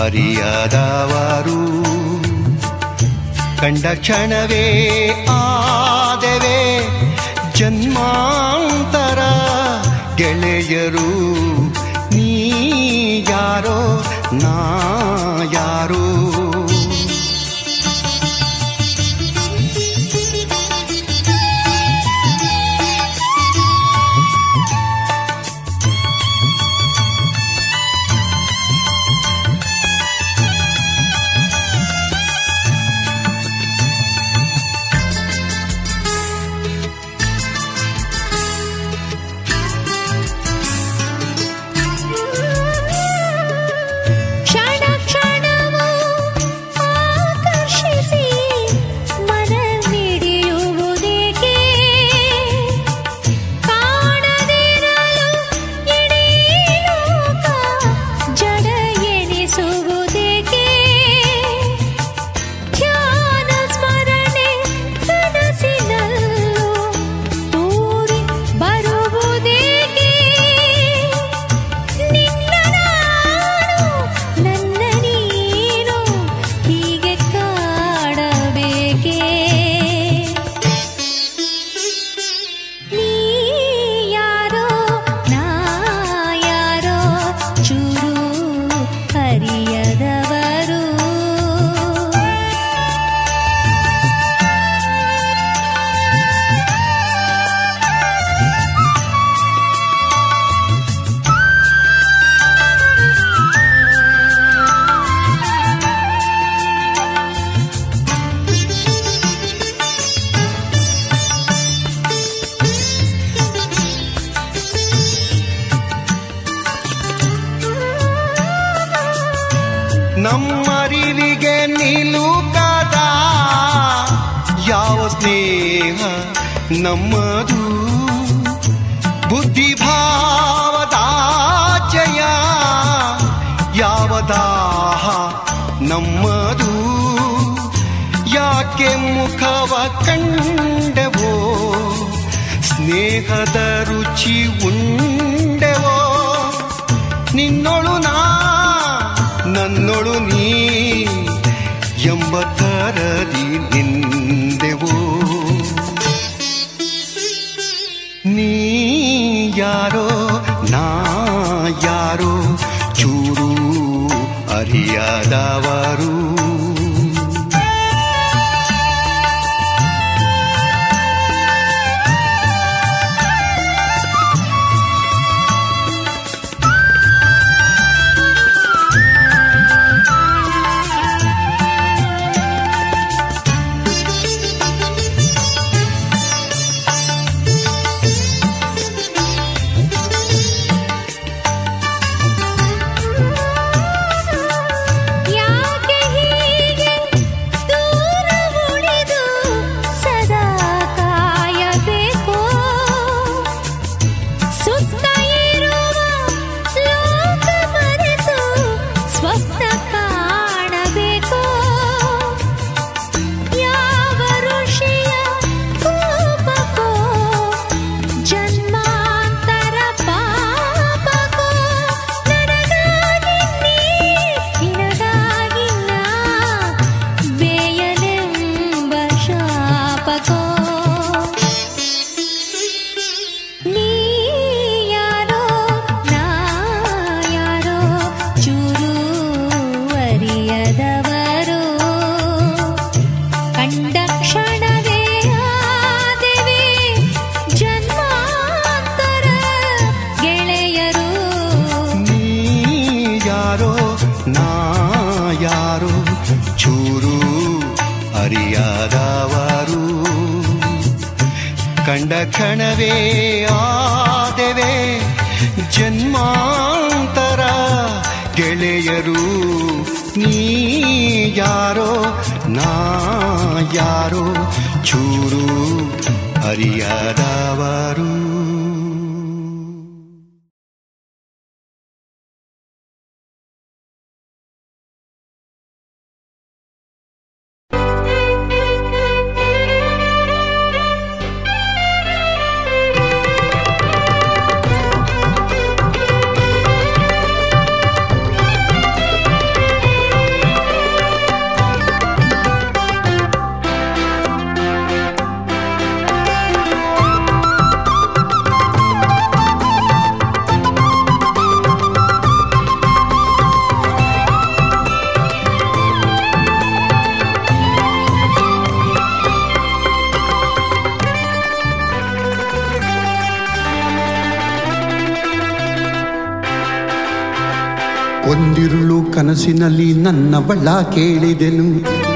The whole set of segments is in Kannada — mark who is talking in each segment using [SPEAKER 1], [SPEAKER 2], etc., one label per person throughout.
[SPEAKER 1] ಅರಿಯದವರು ಕಂಡ ಕ್ಷಣವೇ ಆದೆವೆ ಜನ್ಮಾಂತರ ಗೆಳೆಯರು ನೀ ಯಾರೋ ನಾ ಯಾರೋ
[SPEAKER 2] ಕ್ಷಣ ಕ್ಷಣವೂ ಆಕರ್ಷಿಸಿ ಮನ ಮಿಡಿಯುವುದೇಕೆ ಕಾಣದಿರಲು ಇಡೀ ಲೋಕ ಜಡ ಎನಿಸುವುದೇಕೆ ಧ್ಯಾನ ಸ್ಮರಣೆ ಕನಸಿನಲ್ಲೂ ತೂರಿ ಬರುವುದೇಕೆ ನಿನ್ನ ನಾನು ನನ್ನ ನೀನು ಹೀಗೆ ಕಾಡಬೇಕೆ ನೀ ಯಾರೋ ನಾ ಯಾರೋ ಚೂರು ಹರಿಯದವರು
[SPEAKER 1] ನಮ್ಮರಿವಿಗೆ ನಿಲುಕದ ಯಾವ ಸ್ನೇಹ ನಮ್ಮದು ಬುದ್ಧಿಭಾವದ ಜಯ ಯಾವ ದಾಹ ನಮ್ಮದು ಯಾಕೆ ಮುಖವ ಕಂಡೆವೋ ಸ್ನೇಹದ ರುಚಿ ಉಂಡೆವೋ ನಿನ್ನೊಳು ನಾ ನನ್ನೊಳು ನೀ ಎಂಬ ತರದಿ ನಿಂದೆವೋ ನೀ ಯಾರೋ ನಾ ಯಾರೋ ಚೂರು ಅರಿಯದವರು
[SPEAKER 2] ಯಾಕೆ ಹೀಗೆ ದೂರ ಉಳಿದು ಸದಾ ಕಾಯಬೇಕು ಸುತ್ತ ಇರುವ ಲೋಕ ಮರೆತು ಸ್ವಪ್ನ ಕಾಣಬೇಕು ಯಾವ ಋಷಿಯ ಕೋಪಕ್ಕೋ ಜನ್ಮಾಂತರ ಪಾಪಕ್ಕೋ ನನಗಾಗಿ ನೀ ನಿನಗಾಗಿ ನಾ ಬೇಯಲೆಂಬ ಶಾಪಕೋ ನೀ ಯಾರೋ ನಾ ಯಾರೋ ಚೂರು ಅರಿಯದವರು ಕಂಡ ಕ್ಷಣವೇ ಆದೆವೆ ಜನ್ಮಾಂತರ ಗೆಳೆಯರು
[SPEAKER 1] ನೀ ಯಾರೋ ನಾ ಯಾರೋ ಚೂರು ಅರಿಯದವರು ಕಂಡ ಕ್ಷಣವೇ ಆದೆವೆ ಜನ್ಮಾಂತರ ಗೆಳೆಯರು ನೀ ಯಾರೋ ನಾ ಯಾರೋ ಚೂರು ಅರಿಯದವರು
[SPEAKER 2] ಿ
[SPEAKER 1] ಒಂದಿರುಳು ಕನಸಿನಲ್ಲಿ ನನ್ನವಳ ಕೇಳಿದೆನು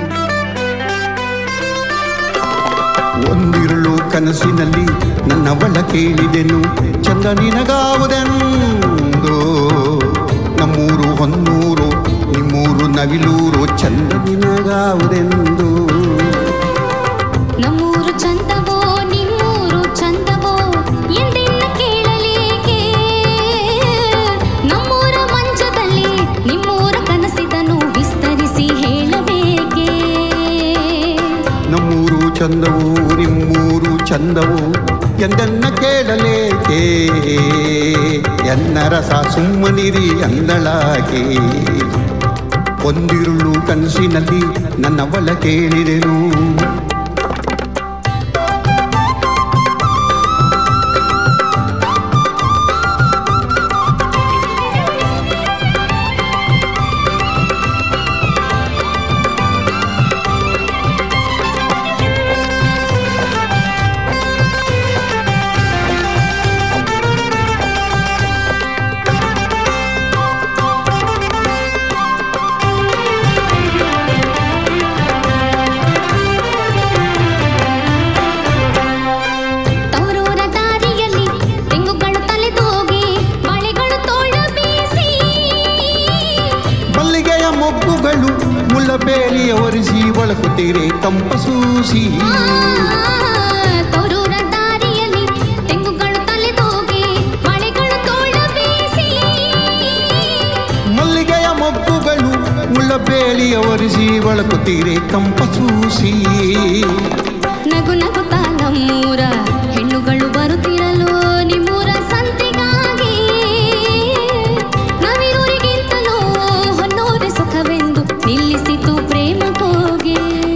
[SPEAKER 1] ಒಂದಿರುಳು ಕನಸಿನಲ್ಲಿ ನನ್ನವಳ ಕೇಳಿದೆನು ಚಂದ ನಿನಗಾವುದೆಂದು ನಮ್ಮೂರು ಹೊನ್ನೂರು ನಿಮ್ಮೂರು ನವಿಲೂರು ಚಂದ ನಿನಗಾವುದೆಂದು
[SPEAKER 2] ನಮ್ಮೂರು ಚಂದವೋ ನಿಮ್ಮೂರು ಚಂದವೋ ಎಂದಿನ್ನ ಕೇಳಲೇಕೆ ನಮ್ಮೂರ ಮಂಚದಲ್ಲಿ ನಿಮ್ಮೂರ ಕನಸಿದನು ವಿಸ್ತರಿಸಿ ಹೇಳಬೇಕೆ
[SPEAKER 1] ನಮ್ಮೂರು ಚಂದವು ನಿಮ್ಮೂರು ಚಂದವು ಎಂದನ್ನ ಕೇಳಲೇಕೆ ಎನ್ನ ರಸ ಸುಮ್ಮನಿರಿ ಅಂದಳಾಗೆ ಒಂದಿರುಳು ಕನಸಿನಲ್ಲಿ ನನ್ನವಳ ಕೇಳಿದೆನು
[SPEAKER 2] ತವರೂರ ದಾರಿಯಲ್ಲಿ ತೆಂಗುಗಳು ತಲೆದೂಗಿ ಮಳೆಗಳು ತೋಳ ಬೀಸಿ
[SPEAKER 1] ಮಲ್ಲಿಗೆಯ ಮೊಗ್ಗುಗಳು ಮುಳ್ಳಬೇಲಿಯ ಒರೆಸಿ ಒಳಕುತ್ತೀರೆ ಕಂಪಸೂಸಿ
[SPEAKER 2] ತವರೂರ ದಾರಿಯಲ್ಲಿ ತೆಂಗುಗಳು ತಲೆದೂಗಿ ಮಳೆಗಳು ತೋಳ ಬೀಸಿ
[SPEAKER 1] ಮಲ್ಲಿಗೆಯ ಮೊಗ್ಗುಗಳು ಮುಳ್ಳಬೇಲಿಯ ಒರೆಸಿ ಒಳಕುತ್ತೀರೆ ಕಂಪಸೂಸಿ
[SPEAKER 2] ನಗು ನಗುತ್ತಾ ನಮ್ಮೂರ ಹೆಣ್ಣುಗಳು ಬರುತ್ತಿರಲು ನಿಮ್ಮೂರ ಸಂತೆಗಾಗಿ ನವಿರೂರಿಗಿಂತಲೂ ಹೊನ್ನೂರ ಸುಖವೆಂದು ನಿಲ್ಲಿಸಿತು ಪ್ರೇಮ ಹೋಗಿ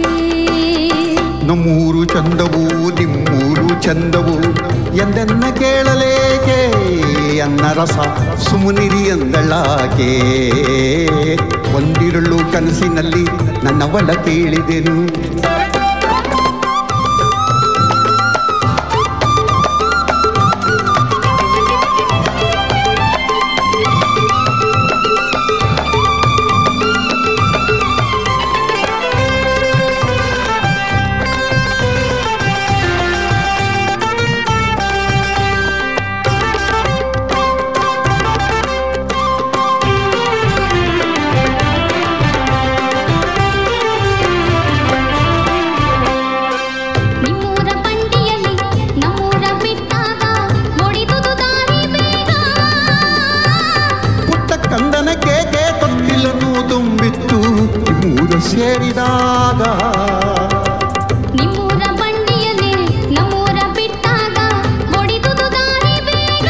[SPEAKER 1] ನಮ್ಮೂರು ಚಂದವು ನಿಮ್ಮೂರು ಚಂದವು ಎಂದೆನ್ನ ಕೇಳಲೇಕೆ ಅನ್ನ ರಸ ಸುಮುನಿರಿ ಎಂದಳಾಕೆ ಒಂದಿರಳು ಕನಸಿನಲ್ಲಿ ನನ್ನವಳ ಕೇಳಿದೆನು
[SPEAKER 2] ನಿಮ್ಮೂರ ಬಂಡಿಯಲ್ಲಿ ನಮ್ಮೂರ ಬಿಟ್ಟಾಗ ಮುಡಿದುದು ದಾರಿ ಬೇಗ
[SPEAKER 1] ಪುಟ್ಟ ಕಂದನ ಕೇಕೆ ತೊಟ್ಟಿಲನ್ನು ತುಂಬಿತ್ತು ಮೂರ ಸೇರಿದಾಗ
[SPEAKER 2] ನಿಮ್ಮೂರ ಬಂಡಿಯಲ್ಲಿ ನಮ್ಮೂರ ಬಿಟ್ಟಾಗ ಮುಡಿದುದು ದಾರಿ ಬೇಗ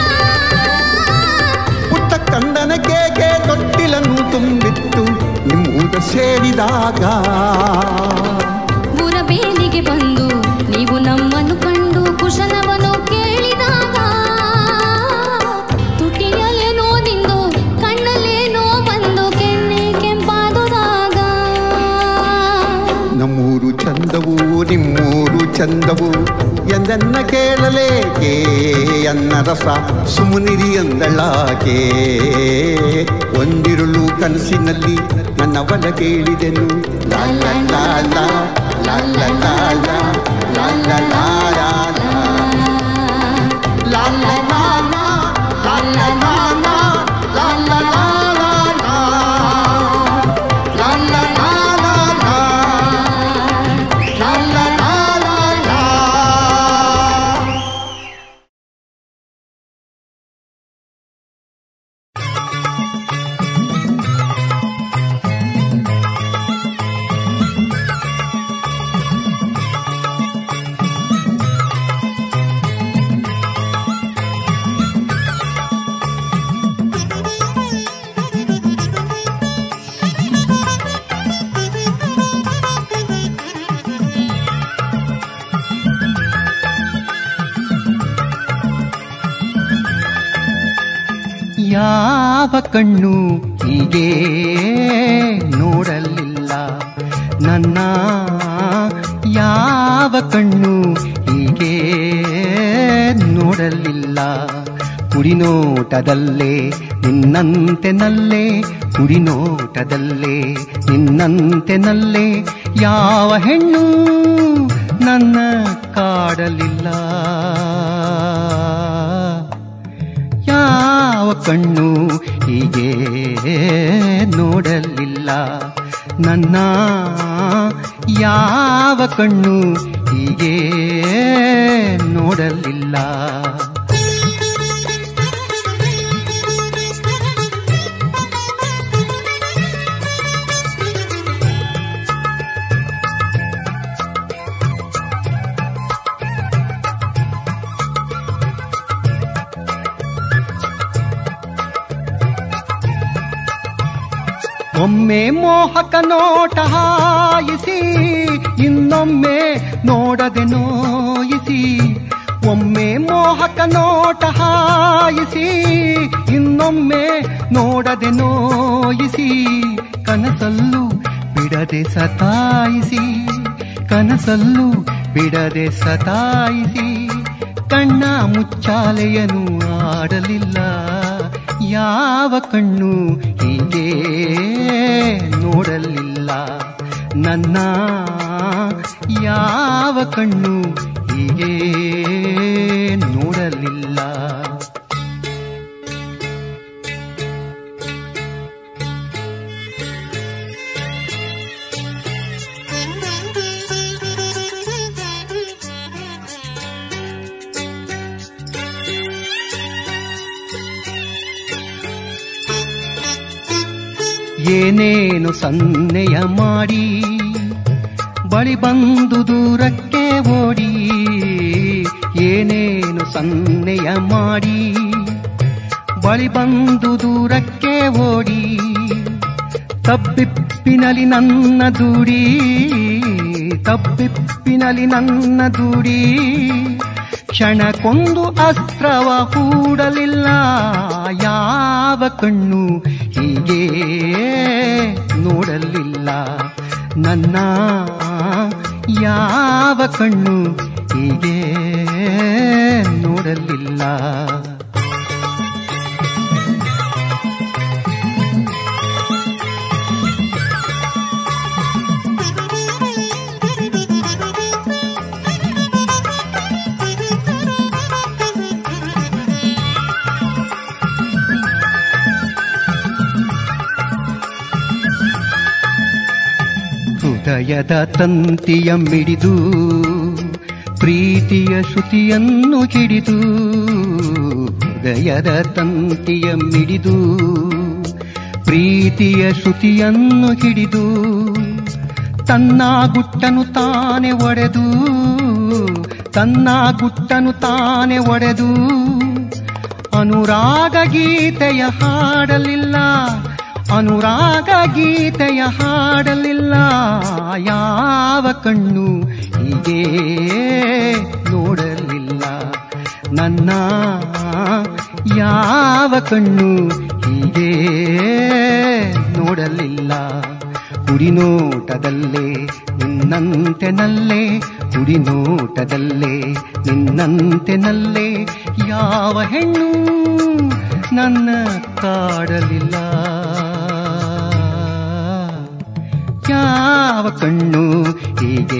[SPEAKER 1] ಪುಟ್ಟ ಕಂದನ ಕೇಕೆ ತೊಟ್ಟಿಲನ್ನು ತುಂಬಿತ್ತು ನಿಮ್ಮೂರ ಸೇರಿದಾಗ
[SPEAKER 2] ಊರ ಬೇಲಿಗೆ ಬಂದು ನೀವು ನಮ್ಮನ್ನು ಕಂಡು ಕುಶಲವನ್ನು ಕೇಳಿದಾಗ ತುಟಿಯಲ್ಲೇನೋ ನಿಂದು ಕಣ್ಣಲ್ಲೇನೋ ಬಂದು ಕೆನ್ನೆ ಕೆಂಪಾದುದಾಗ
[SPEAKER 1] ನಮ್ಮೂರು ಚಂದವು ನಿಮ್ಮೂರು ಚಂದವು ಎಂದನ್ನ ಕೇಳಲೇಕೆ ಅನ್ನ ರಸ ಸುಮುನಿರಿ ಎಂದಳಾಕೆ ಒಂದಿರುಳು ಕನಸಿನಲ್ಲಿ ನನ್ನವಳ ಕೇಳಿದೆನು ಲಾ ಲಾ ಲಾ ಲಾ, ಲಾ ಲಾ ಲಾ ಲಾ, ಲಾ ಲಾ ಲಾ ಲಾ ಲಾ. ಲಾ ಲಾ ಲಾ ಲಾ, ಲಾ ಲಾ ಲಾ ಲಾ, ಲಾ ಲಾ ಲಾ ಲಾ ಲಾ. ಲಾ ಲಾ ಲಾ ಲಾ ಲಾ. ಲಾ ಲಾ ಲಾ ಲಾ ಲಾ.
[SPEAKER 3] ಯಾವ ಕಣ್ಣು ಹೀಗೆ ನೋಡಲಿಲ್ಲ ನನ್ನ ಯಾವ ಕಣ್ಣು ಹೀಗೆ ನೋಡಲಿಲ್ಲ ಕುಡಿನೋಟದಲ್ಲೇ ನಿನ್ನಂತೆ ನಲ್ಲೆ ಕುಡಿನೋಟದಲ್ಲೇ ನಿನ್ನಂತೆ ನಲ್ಲೆ ಯಾವ ಹೆಣ್ಣು ನನ್ನ ಕಾಡಲಿಲ್ಲ ಯಾವ ಕಣ್ಣು ಹೀಗೆ ನೋಡಲಿಲ್ಲ ನನ್ನ ಯಾವ ಕಣ್ಣು ಹೀಗೆ ನೋಡಲಿಲ್ಲ ಒಮ್ಮೆ ಮೋಹಕ ನೋಟ ಹಾಯಿಸಿ ಇನ್ನೊಮ್ಮೆ ನೋಡದೆ ನೋಯಿಸಿ ಒಮ್ಮೆ ಮೋಹಕ ನೋಟ ಹಾಯಿಸಿ ಇನ್ನೊಮ್ಮೆ ನೋಡದೆ ನೋಯಿಸಿ ಕನಸಲ್ಲೂ ಬಿಡದೆ ಸತಾಯಿಸಿ ಕನಸಲ್ಲೂ ಬಿಡದೆ ಸತಾಯಿಸಿ ಕಣ್ಣ ಮುಚ್ಚಾಲೆಯನು ಆಡಲಿಲ್ಲ ಯಾವ ಕಣ್ಣು ಹೀಗೆ ನೋಡಲಿಲ್ಲ ನನ್ನ ಯಾವ ಕಣ್ಣು ಹೀಗೆ ನೋಡಲಿಲ್ಲ ಏನೇನು ಸನ್ನೆಯ ಮಾಡಿ ಬಳಿ ಬಂದು ದೂರಕ್ಕೆ ಓಡಿ ಏನೇನು ಸನ್ನೆಯ ಮಾಡಿ ಬಳಿ ಬಂದು ದೂರಕ್ಕೆ ಓಡಿ ತಬ್ಬಿಪ್ಪಿನಲಿ ನನ್ನ ದೂಡಿ ತಬ್ಬಿಪ್ಪಿನಲಿ ನನ್ನ ದೂಡಿ ಕ್ಷಣಕ್ಕೊಂದು ಅಸ್ತ್ರವ ಹೂಡಲಿಲ್ಲ ಯಾವ ಕಣ್ಣು ಹೀಗೆ ನೋಡಲಿಲ್ಲ ನನ್ನ ಯಾವ ಕಣ್ಣು ಹೀಗೆ ನೋಡಲಿಲ್ಲ ಹೃದಯದ ತಂತಿಯ ಮಿಡಿದು ಪ್ರೀತಿಯ ಶ್ರುತಿಯನ್ನು ಹಿಡಿದು ಹೃದಯದ ತಂತಿಯ ಮಿಡಿದು ಪ್ರೀತಿಯ ಶ್ರುತಿಯನ್ನು ಹಿಡಿದು ತನ್ನ ಗುಟ್ಟನು ತಾನೆ ಒಡೆದು ತನ್ನ ಗುಟ್ಟನು ತಾನೆ ಒಡೆದು ಅನುರಾಗ ಗೀತೆಯ ಹಾಡಲಿಲ್ಲ ಅನುರಾಗ ಗೀತೆಯ ಹಾಡಲಿಲ್ಲ ಯಾವ ಕಣ್ಣು ಹೀಗೆ ನೋಡಲಿಲ್ಲ ನನ್ನ ಯಾವ ಕಣ್ಣು ಹೀಗೆ ನೋಡಲಿಲ್ಲ ಕುಡಿನೋಟದಲ್ಲೇ ನಿನ್ನಂತೆ ನಲ್ಲೇ ಕುಡಿನೋಟದಲ್ಲೇ ನಿನ್ನಂತೆ ನಲ್ಲೇ ಯಾವ ಹೆಣ್ಣು ನನ್ನ ಕಾಡಲಿಲ್ಲ ಯಾವ ಕಣ್ಣು ಹೀಗೆ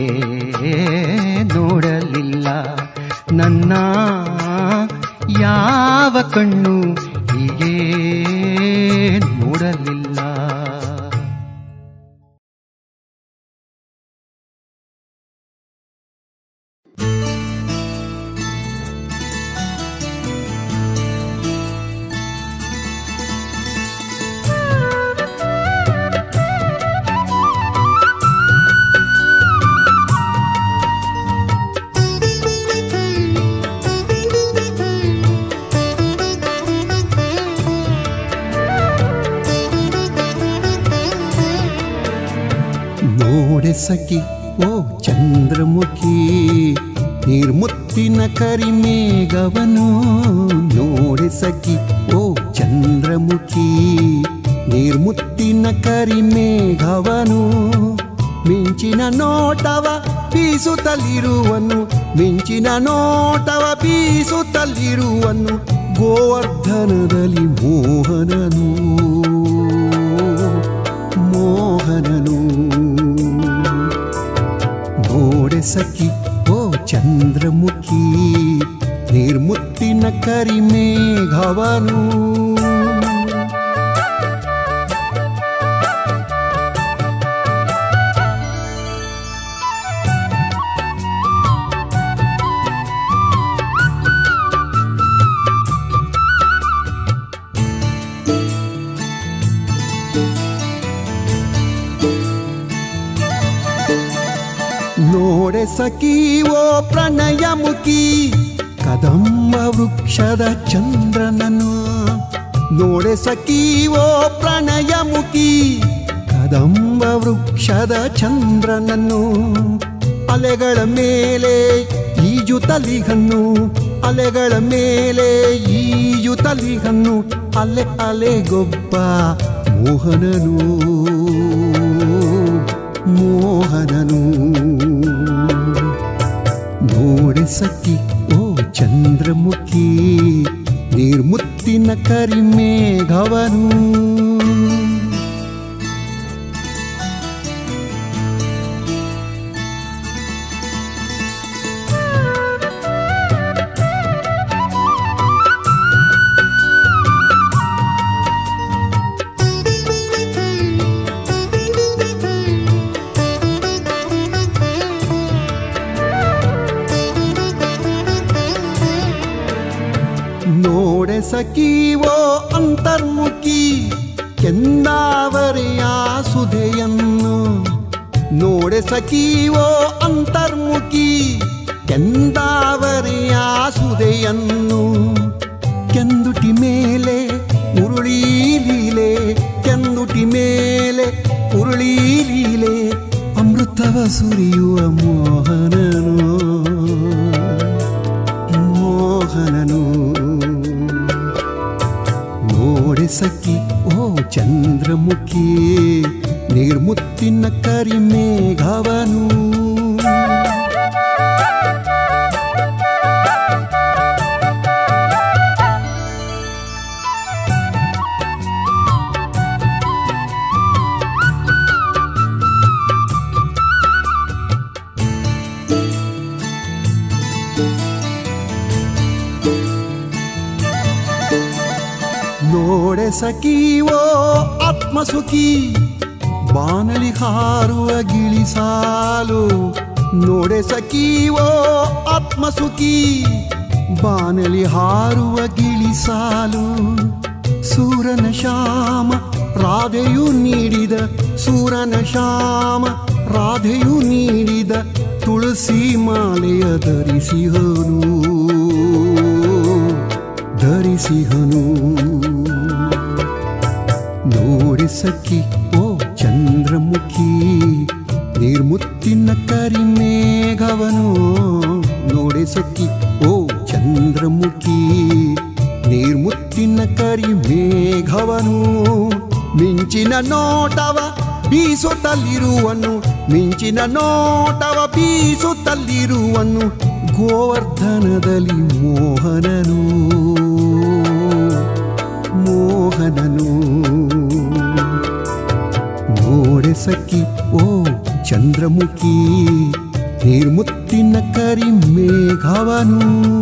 [SPEAKER 3] ನೋಡಲಿಲ್ಲ ನನ್ನ ಯಾವ ಕಣ್ಣು ಹೀಗೆ ನೋಡಲಿಲ್ಲ
[SPEAKER 1] ನೋಡೆ ಸಖಿ ಓ ಚಂದ್ರಮುಖಿ ನಿರ್ಮುತ್ತಿನ ಕರಿಮೇಘವನು ನೋಡೆ ಸಖಿ ಓ ಚಂದ್ರಮುಖಿ ನಿರ್ಮುತ್ತಿನ ಕರಿಮೇಘವನು ಮಿಂಚಿನ ನೋಟವ ಬೀಸುತ್ತಲಿರುವನು ಮಿಂಚಿನ ನೋಟವ ಬೀಸುತ್ತಲಿರುವನು ಗೋವರ್ಧನದಲ್ಲಿ ಮೋಹನನು ಮೋಹನನು ನೋಡೆ ಸಖಿ ಓ ಚಂದ್ರಮುಖಿ ನಿರ್ಮುತ್ತಿನ ಕರಿಮೇಘವನು ನೋಡೆ ಸಖಿ ಓ ಪ್ರಣಯಮುಖಿ ಕದಂಬ ವೃಕ್ಷದ ಚಂದ್ರನನು ನೋಡೆ ಸಖಿ ಓ ಪ್ರಣಯಮುಖಿ ಕದಂಬ ವೃಕ್ಷದ ಚಂದ್ರನನ್ನು ಅಲೆಗಳ ಮೇಲೆ ಈಜುತಲಿಗನ್ನು ಅಲೆಗಳ ಮೇಲೆ ಈಜುತಲಿಗನ್ನು ಅಲೆ ಅಲೆಗೊಬ್ಬ ಮೋಹನನು ಮೋಹನನು ನೋಡೆ ಸಖಿ ಓ ಚಂದ್ರಮುಖಿ ನಿರ್ಮುತ್ತಿನ ಕರಿಮೇಘವನು ನೋಡೆ ಸಖೀವೋ ಅಂತರ್ಮುಖಿ ಕೆಂದಾವರೆಯ ಸುಧೆಯನ್ನು ನೋಡೆ ಸಖೀವೋ ಅಂತರ್ಮುಖಿ ಕೆಂದಾವರೆಯ ಸುಧೆಯನ್ನು ಕೆಂದುಟಿ ಮೇಲೆ ಉರುಳಿ ಲೀಲೆ ಕೆಂದುಟಿ ಮೇಲೆ ಉರುಳಿ ಲೀಲೆ ಅಮೃತವ ಸುರಿಯುವ ಮೋಹನನು ಮೋಹನನು ನೋಡೆ ಸಖಿ ಓ ಚಂದ್ರಮುಖಿ ನಿರ್ಮುತ್ತಿನ ಕರಿಮೇಘವನು ನೋಡೆ ಸಖೀವೋ ಆತ್ಮಸುಖಿ ಬಾನಲಿ ಹಾರುವ ಗಿಳಿಸಾಲು ನೋಡೆ ಸಖೀವೋ ಆತ್ಮಸುಖಿ ಬಾನಲಿ ಹಾರುವ ಗಿಳಿಸಾಲು ಸೂರನ ಶ್ಯಾಮ ರಾಧೆಯು ನೀಡಿದ ಸೂರನ ಶ್ಯಾಮ ರಾಧೆಯು ನೀಡಿದ ತುಳಸಿ ಮಾಲೆಯ ಧರಿಸಿಹನು ಧರಿಸಿಹನು ನೋಡಿ ಸಖಿ ಓ ಚಂದ್ರಮುಖಿ ನಿರ್ಮುತ್ತಿನ ಕರಿಮೇಘವನು ನೋಡಿ ಸಖಿ ಓ ಚಂದ್ರಮುಖಿ ನಿರ್ಮುತ್ತಿನ ಕರಿಮೇಘವನು ಮಿಂಚಿನ ನೋಟವ ಬೀಸುತ್ತಲಿರುವನು ಮಿಂಚಿನ ನೋಟವ ಬೀಸುತ್ತಲಿರುವನು ಗೋವರ್ಧನದಲ್ಲಿ ಮೋಹನನು ಮೋಹನನು ನೋಡೆ ಸಖಿ ಓ ಚಂದ್ರಮುಖಿ ನಿರ್ಮುತ್ತಿನ ಕರಿಮೇಘವನು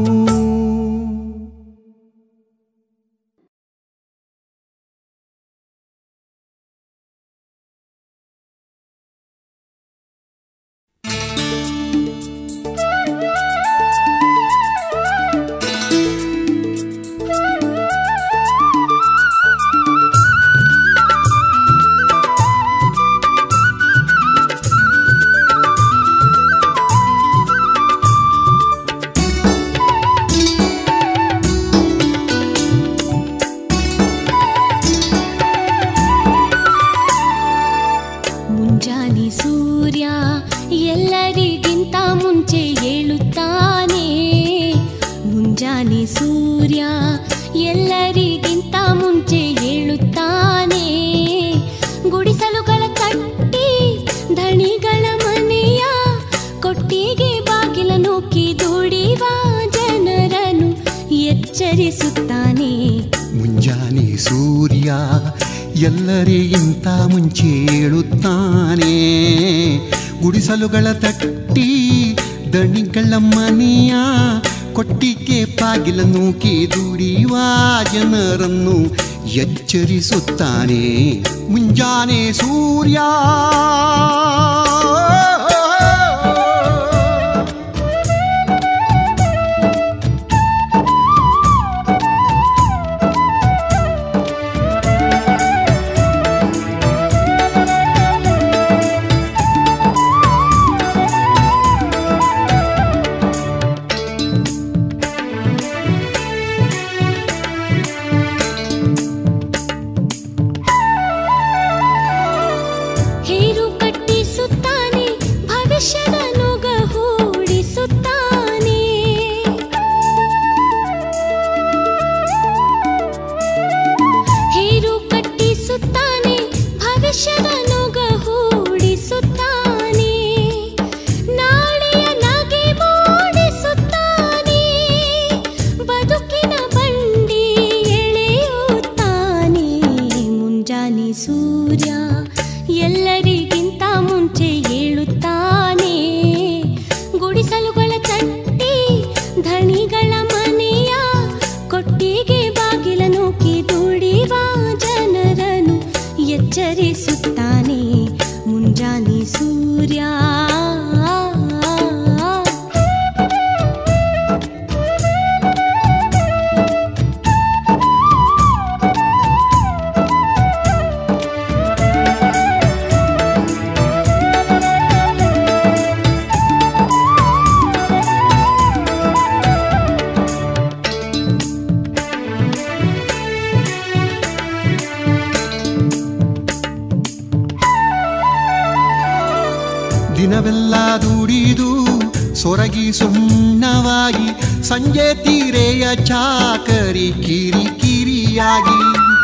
[SPEAKER 2] ಮುಂಜಾನೆ ಸೂರ್ಯ ಎಲ್ಲರಿಗಿಂತ ಮುಂಚೆ ಏಳುತ್ತಾನೆ ಮುಂಜಾನೆ ಸೂರ್ಯ ಎಲ್ಲರಿಗಿಂತ ಮುಂಚೆ ಏಳುತ್ತಾನೆ ಗುಡಿಸಲುಗಳ ಕಟ್ಟಿ ಧಣಿಗಳ ಮನೆಯ ಕೊಟ್ಟಿಗೆ ಬಾಗಿಲ ನೂಕಿ ದುಡಿವ ಜನರನ್ನು ಎತ್ತ ಎಚ್ಚರಿಸುತ್ತಾನೆ
[SPEAKER 1] ಮುಂಜಾನೆ ಸೂರ್ಯ ಎಲ್ಲರಿಗಿಂತ ಮುಂಚೆ ಏಳುತ್ತಾನೆ ಗುಡಿಸಲುಗಳ ತಟ್ಟಿ ದಣಿಗಳ ಮನೆಯ ಕೊಟ್ಟಿಗೆ ಬಾಗಿಲ ನೂಕಿ ದುಡಿಯುವ ಜನರನ್ನು ಎಚ್ಚರಿಸುತ್ತಾನೆ ಮುಂಜಾನೆ ಸೂರ್ಯ
[SPEAKER 2] ಹೇರು ಕಟ್ಟಿಸುತ್ತಾನೆ ಭವಿಷ್ಯದ ನುಗ ಹೂಡಿಸುತ್ತಾನೆ ಹೇರು ಕಟ್ಟಿಸುತ್ತಾನೆ ಭವಿಷ್ಯದ ನುಗ ಹೂಡಿಸುತ್ತಾನೆ ನಾಳೆಯ ನಗೆ ಮೂಡಿಸುತ್ತಾನೆ ಬದುಕಿನ ಬಂಡಿ ಎಳೆಯುತ್ತಾನೆ ಮುಂಜಾನೆ ಸೂರ್ಯ ಎಲ್ಲರಿಗಿಂತ ಮುಂಚೆ ಏಳುತ್ತಾನೆ ಗುಡಿಸಲುಗಳ ತಟ್ಟಿ ಧಣಿಗಳ ಮನೆಯ ಕೊಟ್ಟಿಗೆ ಬಾಗಿಲ ನೂಕಿ ದುಡಿವ ಜನರನ್ನು ಎಚ್ಚರಿಸುತ್ತಾನೆ ಮುಂಜಾನೆ ಸೂರ್ಯ
[SPEAKER 1] ದಿನವೆಲ್ಲ ದುಡಿದು ಸೊರಗಿ ಸುಣ್ಣವಾಗಿ ಸಂಜೆ ತೀರೆಯ ಚಾಕರಿ ಕಿರಿ ಕಿರಿಯಾಗಿ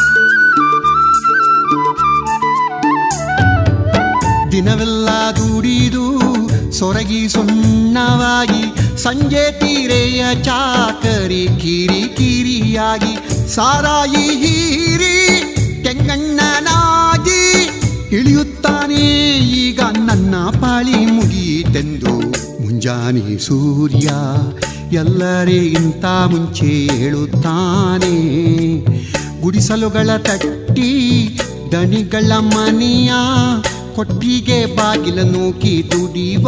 [SPEAKER 1] ದಿನವೆಲ್ಲ ದುಡಿದು ಸೊರಗಿ ಸುಣ್ಣವಾಗಿ ಸಂಜೆ ತೀರೆಯ ಚಾಕರಿ ಕಿರಿ ಕಿರಿಯಾಗಿ ಸಾರಾಯಿ ಹೀರಿ ಕೆಂಗಣ್ಣನಾಗಿ ಇಳಿಯುತ್ತಾನೆ ಈಗ ನನ್ನ ಪಾಳಿ ಮುಗಿತೆಂದು ಮುಂಜಾನೆ ಸೂರ್ಯ ಎಲ್ಲರಿಗಿಂತ ಮುಂಚೆ ಹೇಳುತ್ತಾನೆ ಗುಡಿಸಲುಗಳ ತಟ್ಟಿ ದಣಿಗಳ ಮನೆಯ ಕೊಟ್ಟಿಗೆ ಬಾಗಿಲ ನೂಕಿ ದುಡಿವ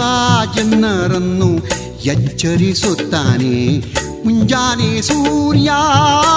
[SPEAKER 1] ಜನರನ್ನು ಎಚ್ಚರಿಸುತ್ತಾನೆ ಮುಂಜಾನೆ ಸೂರ್ಯ